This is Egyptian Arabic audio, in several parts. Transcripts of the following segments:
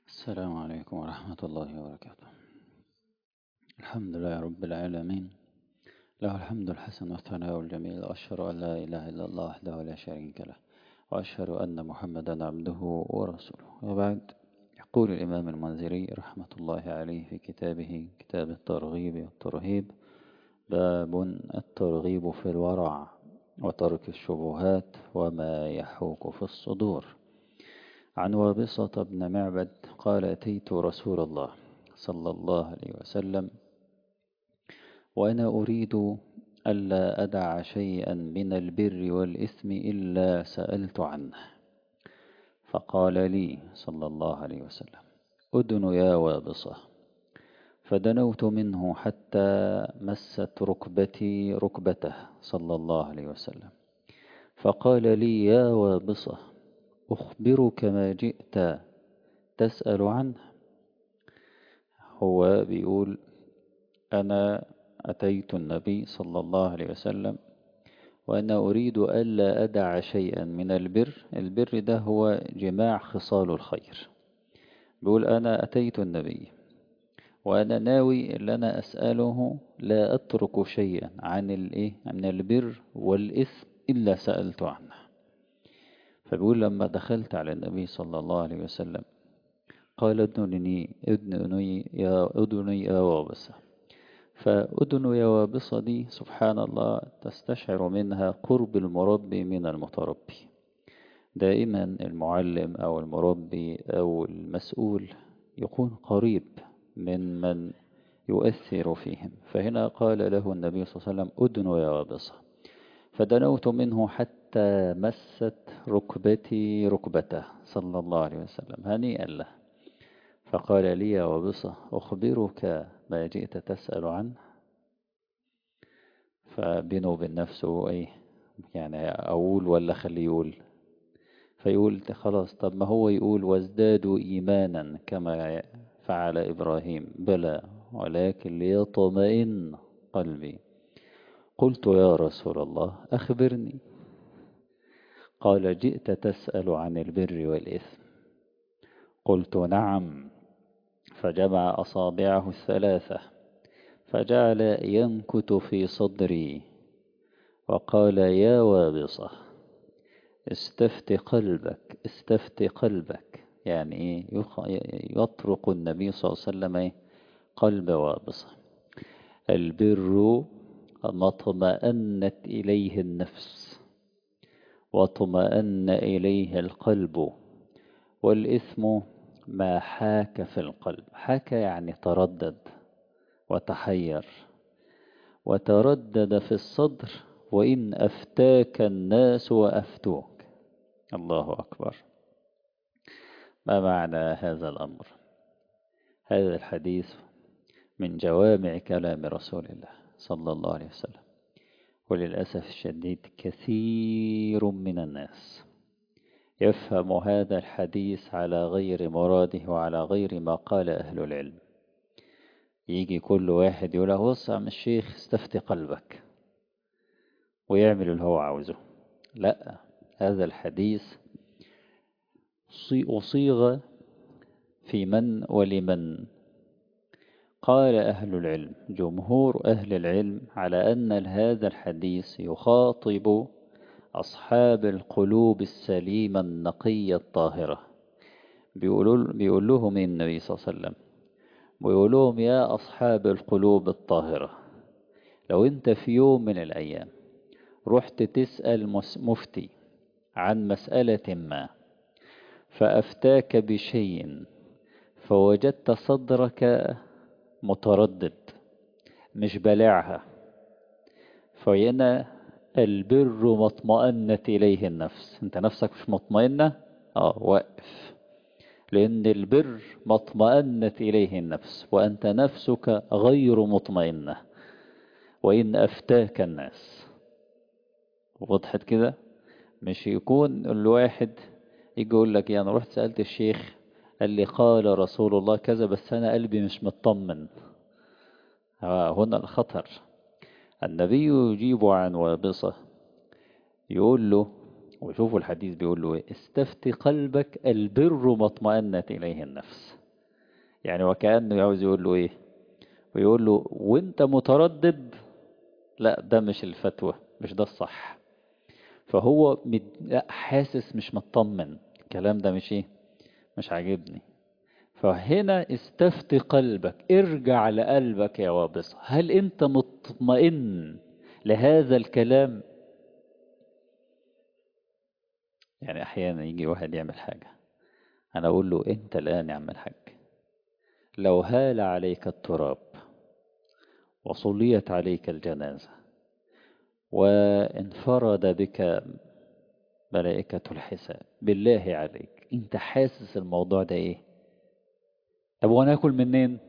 السلام عليكم ورحمة الله وبركاته الحمد لله رب العالمين له الحمد الحسن والثناء الجميل وأشهد أن لا إله إلا الله وحده لا شريك له وأشهد أن محمدا عبده ورسوله وبعد يقول الإمام المنذري رحمة الله عليه في كتابه كتاب الترغيب والترهيب باب الترغيب في الورع وترك الشبهات وما يحوك في الصدور عن وابصة بن معبد قال أتيت رسول الله صلى الله عليه وسلم وأنا أريد ألا أدع شيئا من البر والإثم إلا سألت عنه فقال لي صلى الله عليه وسلم أدن يا وابصة فدنوت منه حتى مست ركبتي ركبته صلى الله عليه وسلم فقال لي يا وابصة أخبرك ما جئت تسأل عنه هو بيقول أنا أتيت النبي صلى الله عليه وسلم وأنا أريد ألا أدع شيئا من البر البر ده هو جماع خصال الخير بيقول أنا أتيت النبي وأنا ناوي اللي أنا أسأله لا أترك شيئا عن الإيه من البر والإثم إلا سألت عنه فبيقول لما دخلت على النبي صلى الله عليه وسلم قال ادنني ادنني يا ادني يا وابصة فأدن يا وابصة دي سبحان الله تستشعر منها قرب المربي من المتربي دائما المعلم أو المربي أو المسؤول يكون قريب من من يؤثر فيهم فهنا قال له النبي صلى الله عليه وسلم أدن يا وابصة فدنوت منه حتى مست ركبتي ركبته صلى الله عليه وسلم هنيئا له فقال لي يا وبصة أخبرك ما جئت تسأل عنه فبينه وبين نفسه أي يعني أقول ولا خليه يقول فيقول خلاص طب ما هو يقول وازدادوا إيمانا كما فعل إبراهيم بلى ولكن ليطمئن قلبي قلت يا رسول الله أخبرني قال جئت تسأل عن البر والإثم قلت نعم فجمع أصابعه الثلاثة فجعل ينكت في صدري وقال يا وابصة استفت قلبك استفت قلبك يعني يطرق النبي صلى الله عليه وسلم قلب وابصة البر ما اطمأنت إليه النفس واطمأن إليه القلب والإثم ما حاك في القلب حاك يعني تردد وتحير وتردد في الصدر وإن أفتاك الناس وأفتوك الله أكبر ما معنى هذا الأمر هذا الحديث من جوامع كلام رسول الله صلى الله عليه وسلم وللأسف الشديد كثير من الناس يفهم هذا الحديث على غير مراده وعلى غير ما قال أهل العلم يجي كل واحد يقول له بص يا عم الشيخ استفتي قلبك ويعمل اللي هو عاوزه لا هذا الحديث أصيغ في من ولمن قال أهل العلم جمهور أهل العلم على أن هذا الحديث يخاطب أصحاب القلوب السليمة النقية الطاهرة بيقول, بيقول لهم النبي صلى الله عليه وسلم بيقول لهم يا أصحاب القلوب الطاهرة لو أنت في يوم من الأيام رحت تسأل مفتي عن مسألة ما فأفتاك بشيء فوجدت صدرك متردد مش بلعها فهنا البر ما اطمأنت إليه النفس انت نفسك مش مطمئنة اه وقف لأن البر ما اطمأنت إليه النفس وأنت نفسك غير مطمئنة وإن أفتاك الناس وضحت كده مش يكون الواحد يجي يقول لك يعني رحت سألت الشيخ قال لي قال رسول الله كذا بس أنا قلبي مش مطمن هنا الخطر النبي يجيب عن وابصة يقول له وشوفوا الحديث بيقول له ايه استفتي قلبك البر ما اطمأنت إليه النفس يعني وكأنه عاوز يقول له ايه ويقول له وانت متردد لا ده مش الفتوى مش ده الصح فهو مد... لا حاسس مش مطمن الكلام ده مش ايه مش عاجبني فهنا استفتي قلبك ارجع لقلبك يا وابص هل انت مطمئن لهذا الكلام يعني احيانا يجي واحد يعمل حاجة انا اقول له انت الان يعمل حاجة لو هال عليك التراب وصليت عليك الجنازة وانفرد بك ملائكة الحساب بالله عليك انت حاسس الموضوع ده ايه طب وانا اكل منين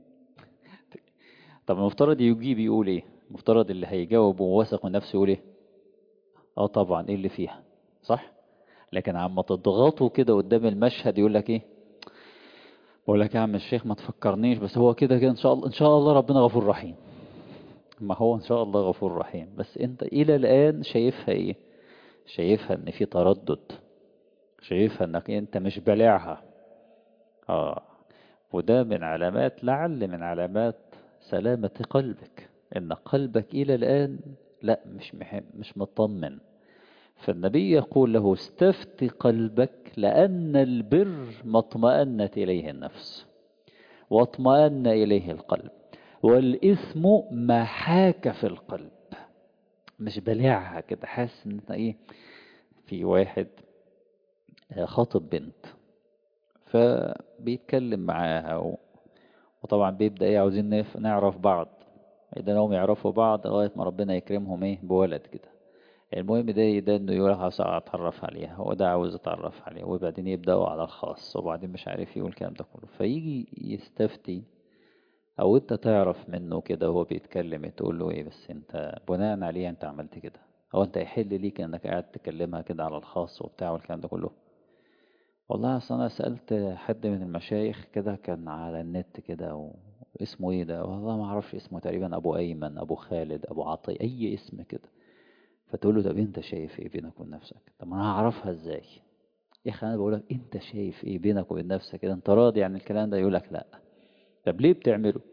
طب المفترض يجيب يقول ايه المفترض اللي هيجاوب وواثق من نفسه يقول ايه اه طبعا ايه اللي فيها صح لكن عما تضغطه كده قدام المشهد يقول لك ايه بقول لك يا عم الشيخ ما تفكرنيش بس هو كده كده ان شاء الله ان شاء الله ربنا غفور رحيم ما هو ان شاء الله غفور رحيم بس انت الى الان شايفها ايه شايفها ان في تردد شايفها انك انت مش بلعها اه وده من علامات لعل من علامات سلامة قلبك ان قلبك الى الان لا مش محم مش مطمن فالنبي يقول له استفت قلبك لأن البر ما اطمأنت إليه النفس واطمأن إليه القلب والإثم ما حاك في القلب مش بلعها كده حاسس ان ايه في واحد خاطب بنت فبيتكلم معاها و... وطبعا بيبدأ ايه عاوزين نعرف بعض إذا هم يعرفوا بعض لغاية ما ربنا يكرمهم ايه بولد كده المهم ده ده انه يقول عاوز اتعرف عليها هو ده عاوز اتعرف عليها وبعدين يبداوا على الخاص وبعدين مش عارف يقول الكلام ده كله فيجي يستفتي او انت تعرف منه كده وهو بيتكلم تقول له ايه بس انت بناء عليه انت عملت كده هو انت يحل ليك انك قاعد تكلمها كده على الخاص وبتاع والكلام ده كله والله اصل انا سالت حد من المشايخ كده كان على النت كده واسمه ايه ده والله ما اعرفش اسمه تقريبا ابو ايمن ابو خالد ابو عطي اي اسم كده فتقول له طب انت شايف ايه بينك وبين نفسك طب ما انا هعرفها ازاي يا اخي انا بقول لك انت شايف ايه بينك وبين نفسك كده انت راضي عن الكلام ده يقول لك لا طب ليه بتعمله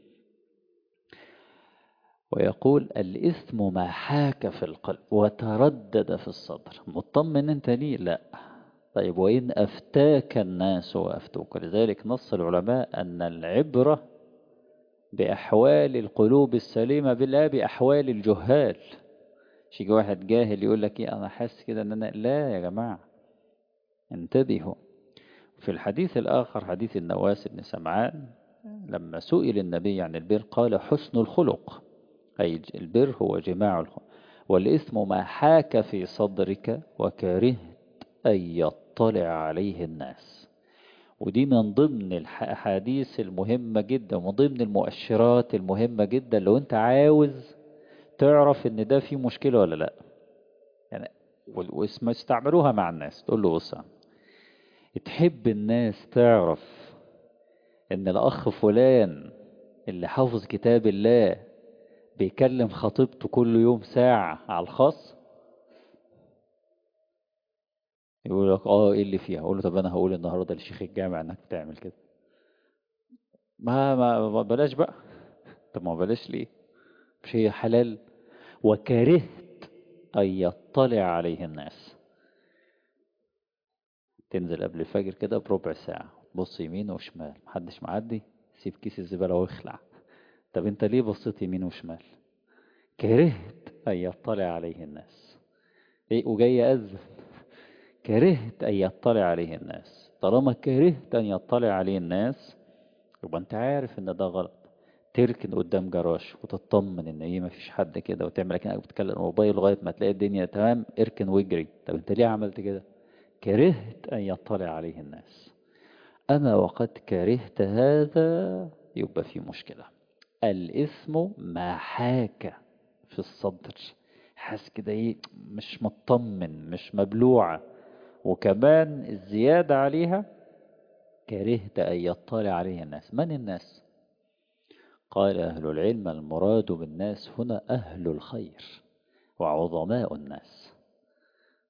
ويقول الإثم ما حاك في القلب وتردد في الصدر مطمن انت ليه لا طيب وإن أفتاك الناس وأفتوك لذلك نص العلماء أن العبرة بأحوال القلوب السليمة بالله بأحوال الجهال مش يجي واحد جاهل يقول لك ايه انا حاسس كده ان انا لا يا جماعه انتبهوا في الحديث الاخر حديث النواس بن سمعان لما سئل النبي عن البر قال حسن الخلق اي البر هو جماع الخلق والاثم ما حاك في صدرك وكرهت ان يطلع عليه الناس ودي من ضمن الاحاديث المهمه جدا ومن ضمن المؤشرات المهمه جدا لو انت عاوز تعرف ان ده فيه مشكلة ولا لا يعني واسم استعملوها مع الناس تقول له بص تحب الناس تعرف ان الاخ فلان اللي حافظ كتاب الله بيكلم خطيبته كل يوم ساعة على الخاص يقول لك اه ايه اللي فيها اقول له طب انا هقول النهارده لشيخ الجامع انك بتعمل كده ما ما بلاش بقى طب ما بلاش ليه مش هي حلال وكرهت أن يطلع عليه الناس تنزل قبل الفجر كده بربع ساعة بص يمين وشمال محدش معدي سيب كيس الزبالة ويخلع طب انت ليه بصيت يمين وشمال كرهت أن يطلع عليه الناس ايه وجاي يأذن كرهت أن يطلع عليه الناس طالما كرهت أن يطلع عليه الناس يبقى انت عارف ان ده غلط تركن قدام جراج وتطمن ان ايه مفيش حد كده وتعمل كأنك بتتكلم الموبايل لغايه ما تلاقي الدنيا تمام اركن واجري طب انت ليه عملت كده كرهت ان يطلع عليه الناس انا وقد كرهت هذا يبقى في مشكله الاثم ما حاك في الصدر حاسس كده ايه مش مطمن مش مبلوعه وكمان الزياده عليها كرهت ان يطلع عليه الناس من الناس قال أهل العلم المراد بالناس هنا أهل الخير وعظماء الناس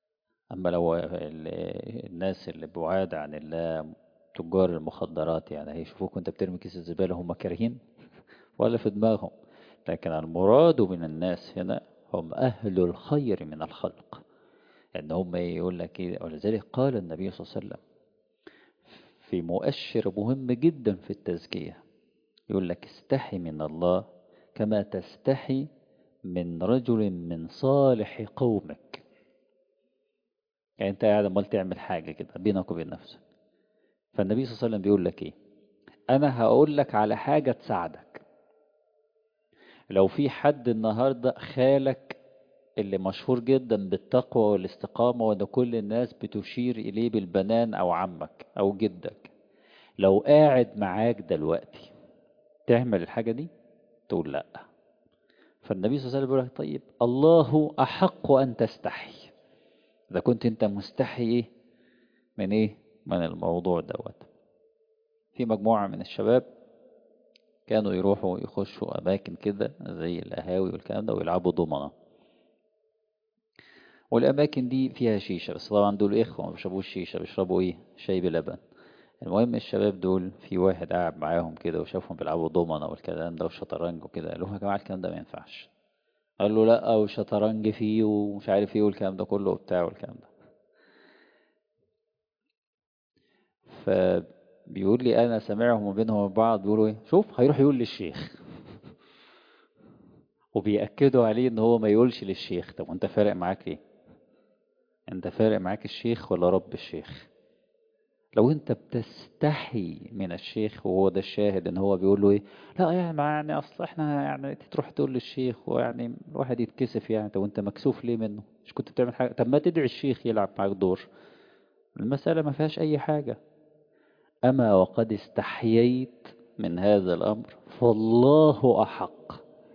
أما لو الناس اللي بعاد عن الله تجار المخدرات يعني هيشوفوك وانت بترمي كيس الزبالة هم كارهين ولا في دماغهم لكن المراد من الناس هنا هم أهل الخير من الخلق ان هم يقول لك ايه ولذلك قال النبي صلى الله عليه وسلم في مؤشر مهم جدا في التزكية يقول لك استحي من الله كما تستحي من رجل من صالح قومك يعني انت قاعد امال تعمل حاجة كده بينك وبين نفسك فالنبي صلى الله عليه وسلم بيقول لك ايه انا هقول لك على حاجة تساعدك لو في حد النهاردة خالك اللي مشهور جدا بالتقوى والاستقامة وده كل الناس بتشير إليه بالبنان أو عمك أو جدك لو قاعد معاك دلوقتي تعمل الحاجة دي تقول لا فالنبي صلى الله عليه وسلم يقول طيب الله أحق أن تستحي إذا كنت أنت مستحي إيه من إيه من الموضوع دوت في مجموعة من الشباب كانوا يروحوا يخشوا أماكن كده زي القهاوي والكلام ده ويلعبوا ضمنة والأماكن دي فيها شيشة بس طبعا دول إخوة ما بيشربوش شيشة بيشربوا إيه شاي بلبن المهم الشباب دول في واحد قاعد معاهم كده وشافهم بيلعبوا ضمنة والكلام ده والشطرنج وكده قال لهم يا جماعة الكلام ده ما ينفعش قال له لا وشطرنج فيه ومش عارف ايه والكلام ده كله وبتاع والكلام ده فبيقول لي انا سامعهم وبينهم وبين بعض بيقولوا ايه شوف هيروح يقول للشيخ وبيأكدوا عليه ان هو ما يقولش للشيخ طب وانت فارق معاك ايه انت فارق معاك الشيخ ولا رب الشيخ لو انت بتستحي من الشيخ وهو ده الشاهد ان هو بيقول له ايه لا يعني يعني اصل احنا يعني تروح تقول للشيخ ويعني الواحد يتكسف يعني طب وانت مكسوف ليه منه مش كنت بتعمل حاجه طب ما تدعي الشيخ يلعب معاك دور المساله ما فيهاش اي حاجه اما وقد استحييت من هذا الامر فالله احق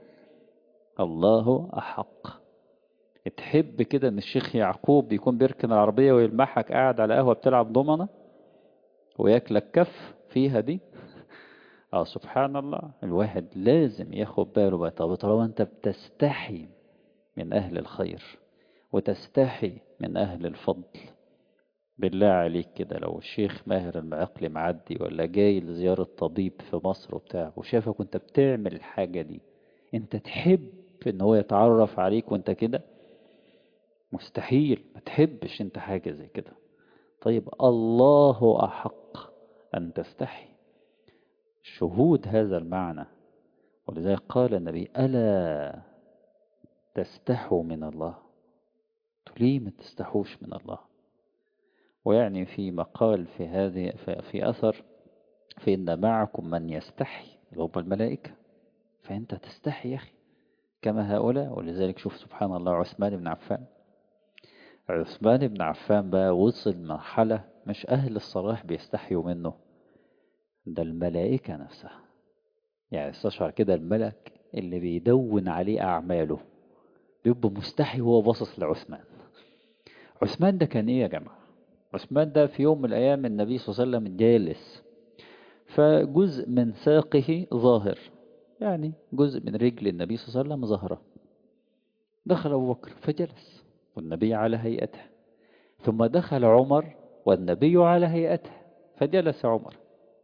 الله احق تحب كده ان الشيخ يعقوب يكون بيركن العربيه ويلمحك قاعد على قهوه بتلعب ضمنه وياكلك كف فيها دي اه سبحان الله الواحد لازم ياخد باله بقى طب طالما انت بتستحي من اهل الخير وتستحي من اهل الفضل بالله عليك كده لو الشيخ ماهر المعقلي معدي ولا جاي لزيارة طبيب في مصر وبتاع وشافك وانت بتعمل الحاجة دي انت تحب ان هو يتعرف عليك وانت كده مستحيل ما تحبش انت حاجة زي كده طيب الله أحق أن تستحي شهود هذا المعنى ولذلك قال النبي ألا تستحوا من الله ليه ما تستحوش من الله ويعني في مقال في هذه في أثر فإن معكم من يستحي اللي هم الملائكة فأنت تستحي يا أخي كما هؤلاء ولذلك شوف سبحان الله عثمان بن عفان عثمان بن عفان بقى وصل مرحلة مش أهل الصلاح بيستحيوا منه ده الملائكة نفسها يعني استشعر كده الملك اللي بيدون عليه أعماله بيبقى مستحي وهو باصص لعثمان عثمان ده كان إيه يا جماعة عثمان ده في يوم من الأيام النبي صلى الله عليه وسلم جالس فجزء من ساقه ظاهر يعني جزء من رجل النبي صلى الله عليه وسلم ظاهرة دخل أبو بكر فجلس والنبي على هيئته ثم دخل عمر والنبي على هيئته فجلس عمر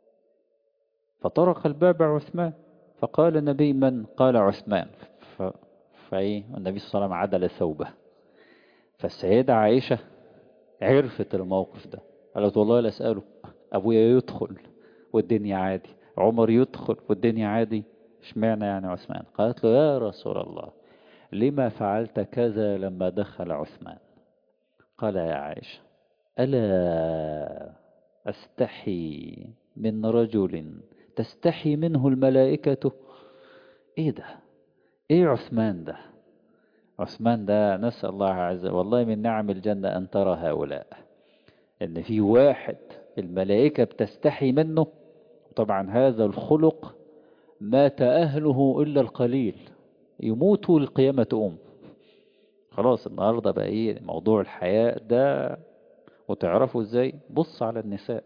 فطرق الباب عثمان فقال النبي من قال عثمان ف... فايه النبي صلى الله عليه وسلم عدل ثوبه فالسيدة عائشة عرفت الموقف ده قالت والله لا أسأله أبويا يدخل والدنيا عادي عمر يدخل والدنيا عادي اشمعنى يعني عثمان قالت له يا رسول الله لما فعلت كذا لما دخل عثمان قال يا عائشة ألا أستحي من رجل تستحي منه الملائكة إيه ده إيه عثمان ده عثمان ده نسأل الله عز وجل والله من نعم الجنة أن ترى هؤلاء إن في واحد الملائكة بتستحي منه طبعا هذا الخلق مات أهله إلا القليل يموتوا القيامة تقوم خلاص النهاردة بقى ايه موضوع الحياء ده وتعرفوا ازاي بص على النساء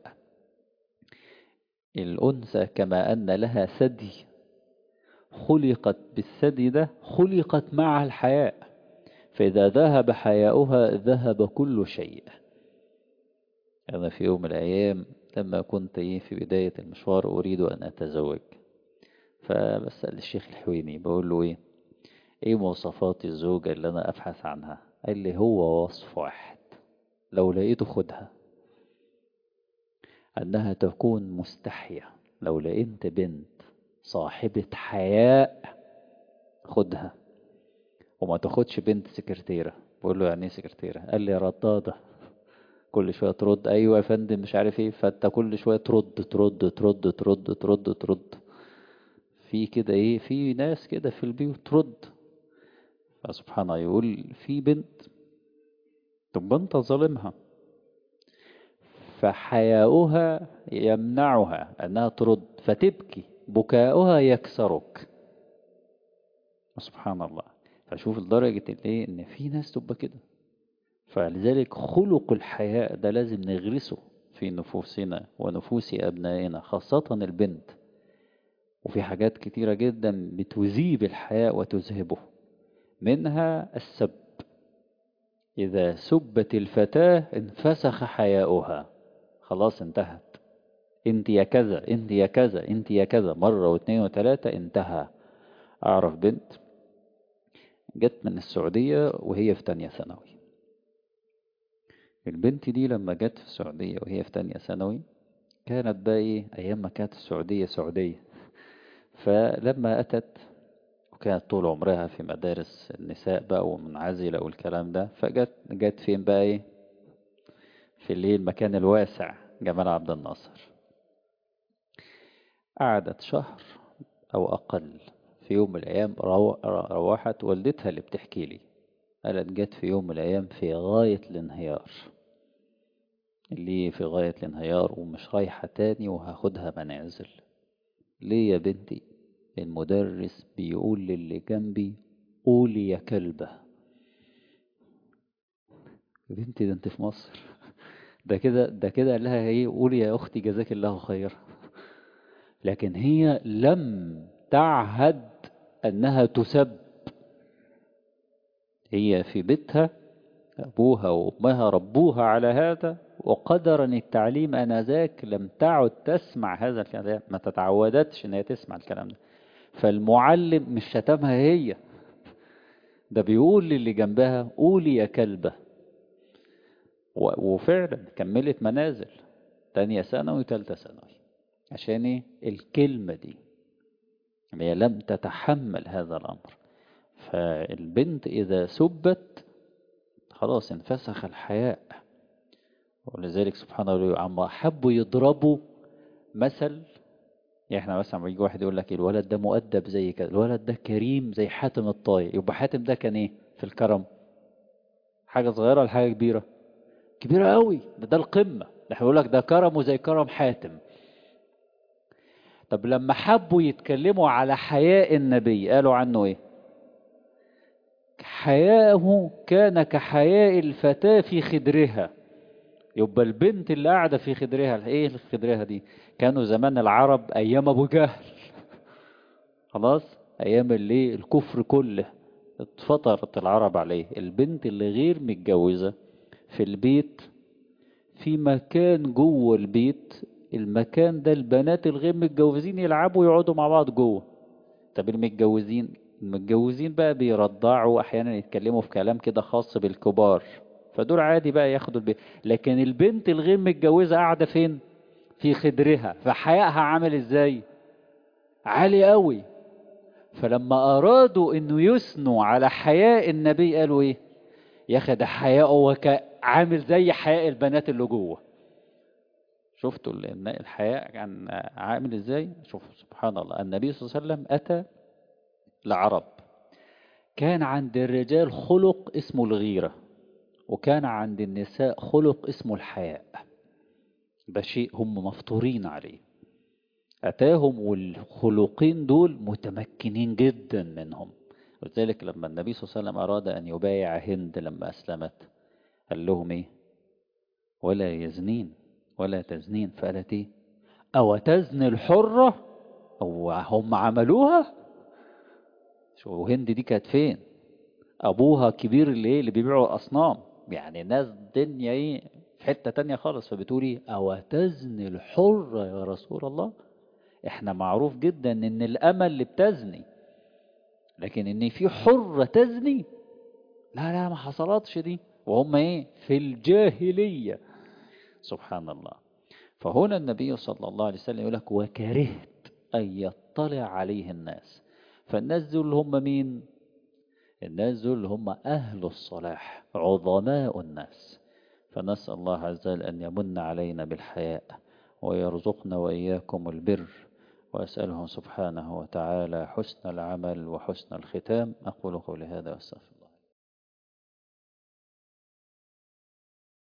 الأنثى كما أن لها ثدي خلقت بالثدي ده خلقت مع الحياء فإذا ذهب حياؤها ذهب كل شيء أنا في يوم من الأيام لما كنت في بداية المشوار أريد أن أتزوج فبسأل الشيخ الحويني بقول له إيه إيه مواصفات الزوجة اللي أنا أبحث عنها قال لي هو وصف واحد لو لقيته خدها أنها تكون مستحية لو لقيت بنت صاحبة حياء خدها وما تاخدش بنت سكرتيرة بقول له يعني ايه سكرتيرة قال لي ردادة كل شوية ترد أيوة يا فندم مش عارف ايه فانت كل شوية ترد ترد ترد ترد ترد ترد في كده ايه في ناس كده في البيوت ترد فسبحان الله يقول في بنت طب انت ظالمها فحياؤها يمنعها أنها ترد فتبكي بكاؤها يكسرك سبحان الله فشوف لدرجة الايه ان في ناس تبقى كده فلذلك خلق الحياء ده لازم نغرسه في نفوسنا ونفوس أبنائنا خاصة البنت وفي حاجات كتيرة جدا بتذيب الحياء وتذهبه منها السب إذا سبت الفتاة انفسخ حياؤها خلاص انتهت انت يا كذا انت يا كذا انت يا كذا مرة واثنين وثلاثة انتهى أعرف بنت جت من السعودية وهي في تانية ثانوي البنت دي لما جت في السعودية وهي في تانية ثانوي كانت بقى ايه أيام ما كانت السعودية سعودية فلما أتت وكانت طول عمرها في مدارس النساء بقى ومنعزلة والكلام ده فجت جت فين بقى ايه في اللي المكان الواسع جمال عبد الناصر قعدت شهر أو أقل في يوم من الأيام رو... روحت والدتها اللي بتحكي لي قالت جت في يوم من الأيام في غاية الانهيار اللي في غاية الانهيار ومش رايحة تاني وهاخدها منازل ليه يا بنتي المدرس بيقول للي جنبي قولي يا كلبة يا بنتي ده انت في مصر ده كده ده كده قال لها ايه قولي يا اختي جزاك الله خير لكن هي لم تعهد انها تسب هي في بيتها ابوها وامها ربوها على هذا وقدرا التعليم انذاك لم تعد تسمع هذا الكلام ما تتعودتش ان هي تسمع الكلام ده فالمعلم مش شتمها هي ده بيقول للي جنبها قولي يا كلبه وفعلا كملت منازل تانية ثانوي وتالتة ثانوي عشان ايه الكلمة دي هي لم تتحمل هذا الأمر فالبنت إذا سبت خلاص انفسخ الحياء ولذلك سبحان الله عما حبوا يضربوا مثل يعني احنا مثلا بيجي واحد يقول لك الولد ده مؤدب زي كده الولد ده كريم زي حاتم الطاي يبقى حاتم ده كان ايه في الكرم حاجة صغيرة ولا حاجة كبيرة كبيرة قوي ده ده القمة ده هيقول لك ده كرمه زي كرم حاتم طب لما حبوا يتكلموا على حياء النبي قالوا عنه ايه حياءه كان كحياء الفتاة في خدرها يبقى البنت اللي قاعدة في خدرها ايه خدرها دي كانوا زمان العرب ايام ابو جهل خلاص ايام اللي الكفر كله اتفطرت العرب عليه البنت اللي غير متجوزة في البيت في مكان جوه البيت المكان ده البنات الغير متجوزين يلعبوا ويقعدوا مع بعض جوه طب المتجوزين المتجوزين بقى بيرضعوا احيانا يتكلموا في كلام كده خاص بالكبار فدول عادي بقى ياخدوا البيت لكن البنت الغير متجوزة قاعدة فين في خدرها فحيائها عامل ازاي عالي قوي فلما ارادوا انه يثنوا على حياء النبي قالوا ايه يا اخي ده حياءه عامل زي حياء البنات اللي جوه شفتوا الحياء كان عامل ازاي شوف سبحان الله النبي صلى الله عليه وسلم اتى لعرب كان عند الرجال خلق اسمه الغيرة وكان عند النساء خلق اسمه الحياء ده شيء هم مفطورين عليه أتاهم والخلقين دول متمكنين جدا منهم ولذلك لما النبي صلى الله عليه وسلم أراد أن يبايع هند لما أسلمت قال لهم إيه ولا يزنين ولا تزنين فقالت إيه أو تزني الحرة أو هم عملوها شو هند دي كانت فين ابوها كبير اللي ايه اللي بيبيعوا الاصنام يعني ناس دنيا ايه في حتة تانية خالص فبتقولي او تزني الحرة يا رسول الله احنا معروف جدا ان الامل اللي بتزني لكن ان في حرة تزني لا لا ما حصلتش دي وهم ايه في الجاهلية سبحان الله فهنا النبي صلى الله عليه وسلم يقول لك وكرهت أن يطلع عليه الناس فالناس دول هم مين الناس دول هم أهل الصلاح عظماء الناس فنسأل الله عز وجل أن يمن علينا بالحياء ويرزقنا وإياكم البر وأسأله سبحانه وتعالى حسن العمل وحسن الختام أقول قولي هذا واستغفر